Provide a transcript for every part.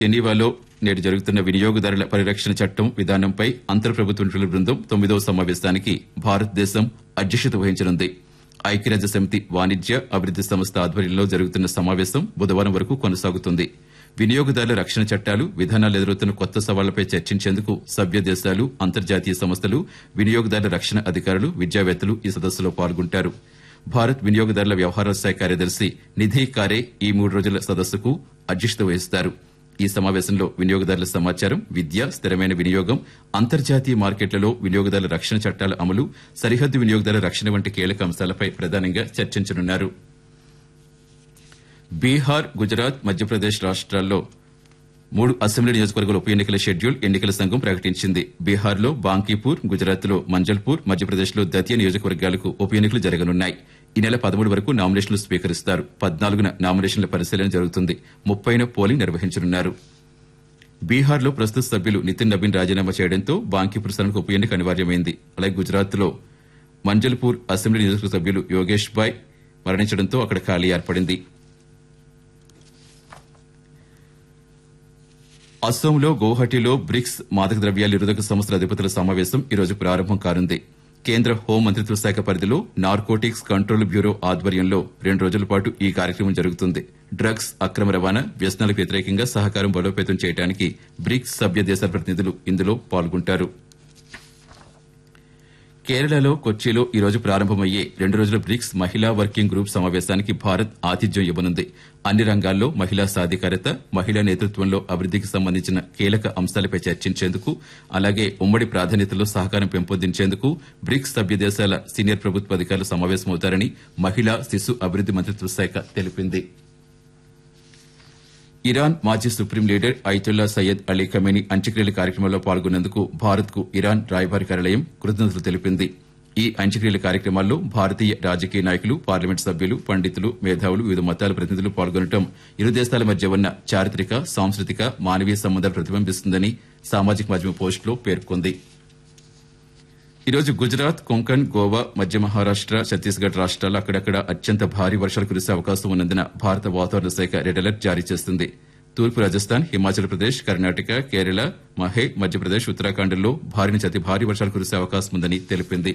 జెనీవాలో నేడు జరుగుతున్న వినియోగదారుల పరిరక్షణ చట్టం విధానంపై అంతర్ ప్రభుత్వ నిపుణుల బృందం తొమ్మిదవ సమావేశానికి భారతదేశం అధ్యక్షత వహించనుంది ఐక్యరాజ్య సమితి వాణిజ్య అభివృద్ది సంస్థ ఆధ్వర్యంలో జరుగుతున్న సమావేశం బుధవారం వరకు కొనసాగుతుంది వినియోగదారుల రక్షణ చట్టాలు విధానాలు ఎదురవుతున్న కొత్త సవాళ్లపై చర్చించేందుకు సభ్య దేశాలు అంతర్జాతీయ సంస్థలు వినియోగదారుల రక్షణ అధికారులు విద్యావేత్తలు ఈ సదస్సులో పాల్గొంటారు భారత్ వినియోగదారుల వ్యవహారాల శాఖ కార్యదర్శి నిధి కారే ఈ మూడు రోజుల సదస్సుకు అధ్యక్షత వహిస్తారు ఈ సమావేశంలో వినియోగదారుల సమాచారం విద్య స్థిరమైన వినియోగం అంతర్జాతీయ మార్కెట్లలో వినియోగదారుల రక్షణ చట్టాల అమలు సరిహద్దు వినియోగదారుల రక్షణ వంటి కీలక అంశాలపై ప్రధానంగా చర్చించనున్నారు బీహార్ గుజరాత్ మధ్యప్రదేశ్ రాష్ట్రాల్లో మూడు అసెంబ్లీ నియోజకవర్గాల ఉప ఎన్నికల షెడ్యూల్ ఎన్నికల సంఘం ప్రకటించింది బీహార్లో బాంకీపూర్ గుజరాత్లో మంజల్పూర్ మధ్యప్రదేశ్లో దతియా నియోజకవర్గాలకు ఉప ఎన్నికలు జరగనున్నాయి ఈ నెల పదమూడు వరకు నామినేషన్లు స్వీకరిస్తారు పద్నాలుగున నామినేషన్ల పరిశీలన జరుగుతుంది ముప్పైన పోలింగ్ నిర్వహించనున్నారు బీహార్లో ప్రస్తుత సభ్యులు నితిన్ నబీన్ రాజీనామా చేయడంతో బాంకీపూర్ స్థానానికి ఉప ఎన్నిక అనివార్యమైంది అలాగే గుజరాత్లో మంజల్పూర్ అసెంబ్లీ నియోజకవర్గ సభ్యులు యోగేష్ బాయ్ మరణించడంతో అక్కడ ఖాళీ ఏర్పడింది అస్సోంలో గౌహటిలో బ్రిక్స్ మాదక ద్రవ్యాల నిరోధక సంస్థల అధిపతుల సమావేశం ఈ రోజు ప్రారంభం కానుంది కేంద్ర హోం మంత్రిత్వ శాఖ పరిధిలో నార్కోటిక్స్ కంట్రోల్ బ్యూరో ఆధ్వర్యంలో రెండు రోజుల పాటు ఈ కార్యక్రమం జరుగుతుంది డ్రగ్స్ అక్రమ రవాణా వ్యసనాలకు వ్యతిరేకంగా సహకారం బలోపేతం చేయడానికి బ్రిక్స్ సభ్య దేశాల ప్రతినిధులు ఇందులో పాల్గొంటారు కేరళలో కొచ్చిలో ఈ రోజు ప్రారంభమయ్యే రెండు రోజుల బ్రిక్స్ మహిళా వర్కింగ్ గ్రూప్ సమావేశానికి భారత్ ఆతిథ్యం ఇవ్వనుంది అన్ని రంగాల్లో మహిళా సాధికారత మహిళా నేతృత్వంలో అభివృద్దికి సంబంధించిన కీలక అంశాలపై చర్చించేందుకు అలాగే ఉమ్మడి ప్రాధాన్యతలో సహకారం పెంపొందించేందుకు బ్రిక్స్ సభ్య దేశాల సీనియర్ ప్రభుత్వ అధికారులు సమావేశమవుతారని మహిళా శిశు అభివృద్ది మంత్రిత్వ శాఖ తెలిపింది ఇరాన్ మాజీ supreme leader Ayatollah Sayyid Ali Khamenei అంత్యక్రియల కార్యక్రమంలో పాల్గొన్నందుకు భారత్ కు ఇరాన్ రాయబారి కార్యాలయం కృతజ్ఞతలు తెలిపింది ఈ అంత్యక్రియల కార్యక్రమాల్లో భారతీయ రాజకీయ నాయకులు పార్లమెంట్ సభ్యులు పండితులు మేధావులు వివిధ మతాల ప్రతినిధులు పాల్గొనడం ఇరు దేశాల మధ్య ఉన్న చారిత్రక సాంస్కృతిక మానవీయ సంబంధాలు ప్రతిబింబిస్తుందని సామాజిక మాధ్యమ పోస్టులో పేర్కొంది ఈ రోజు గుజరాత్ కొంకణ్ గోవా మధ్య మహారాష్ట ఛత్తీస్గఢ్ రాష్ట్రాల్లో అక్కడక్కడ అత్యంత భారీ వర్షాలు కురిసే అవకాశం ఉన్నందున భారత వాతావరణ శాఖ రెడ్ అలర్ట్ జారీ చేస్తుంది తూర్పు రాజస్థాన్ హిమాచల్ ప్రదేశ్ కర్ణాటక కేరళ మహే మధ్యప్రదేశ్ ఉత్తరాఖండ్లో భారీ నుంచి అతి భారీ వర్షాలు కురిసే అవకాశం ఉందని తెలిపింది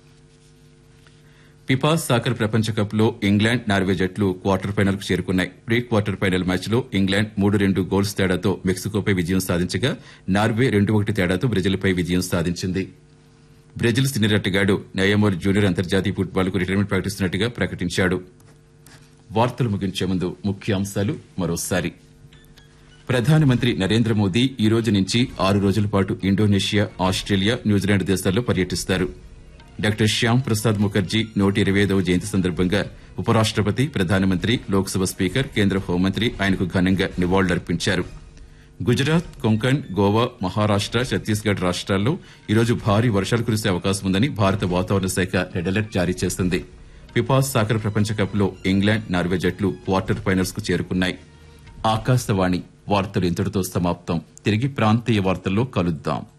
ఫిఫా సాకర్ ప్రపంచ కప్ లో ఇంగ్లాండ్ నార్వే జట్లు క్వార్టర్ ఫైనల్ కు చేరుకున్నాయి ప్రీ క్వార్టర్ ఫైనల్ మ్యాచ్ లో ఇంగ్లాండ్ మూడు రెండు గోల్స్ తేడాతో మెక్సికోపై విజయం సాధించగా నార్వే రెండు ఒకటి తేడాతో బ్రెజిల్పై విజయం సాధించింది బ్రెజిల్ సీనియర్ ఆటగాడు నయమోర్ జూనియర్ అంతర్జాతీయ ఫుట్బాల్ కు రిటైర్మెంట్ ప్రకటిస్తున్నట్టుగా ప్రకటించాడు వార్తలు ముగించే ముందు ముఖ్యాంశాలు మరోసారి ప్రధానమంత్రి నరేంద్ర మోదీ ఈ రోజు నుంచి ఆరు రోజుల పాటు ఇండోనేషియా ఆస్ట్రేలియా న్యూజిలాండ్ దేశాల్లో పర్యటిస్తారు డాక్టర్ శ్యామ్ ప్రసాద్ ముఖర్జీ నూట ఇరవై ఐదవ జయంతి సందర్భంగా ఉపరాష్టపతి ప్రధానమంత్రి లోక్సభ స్పీకర్ కేంద్ర హోంమంత్రి ఆయనకు ఘనంగా నివాళులర్పించారు గుజరాత్ కొంకణ్ గోవా మహారాష్ట ఛత్తీస్గఢ్ రాష్ట్రాల్లో ఈరోజు భారీ వర్షాలు కురిసే అవకాశం ఉందని భారత వాతావరణ శాఖ రెడ్ అలర్ట్ జారీ చేసింది ఫిఫా సాకర్ ప్రపంచ కప్ లో ఇంగ్లాండ్ నార్వే జట్లు క్వార్టర్ ఫైనల్స్ కు చేరుకున్నాయి ఆకాశవాణి వార్తలు ఇంతటితో సమాప్తం తిరిగి ప్రాంతీయ వార్తల్లో కలుద్దాం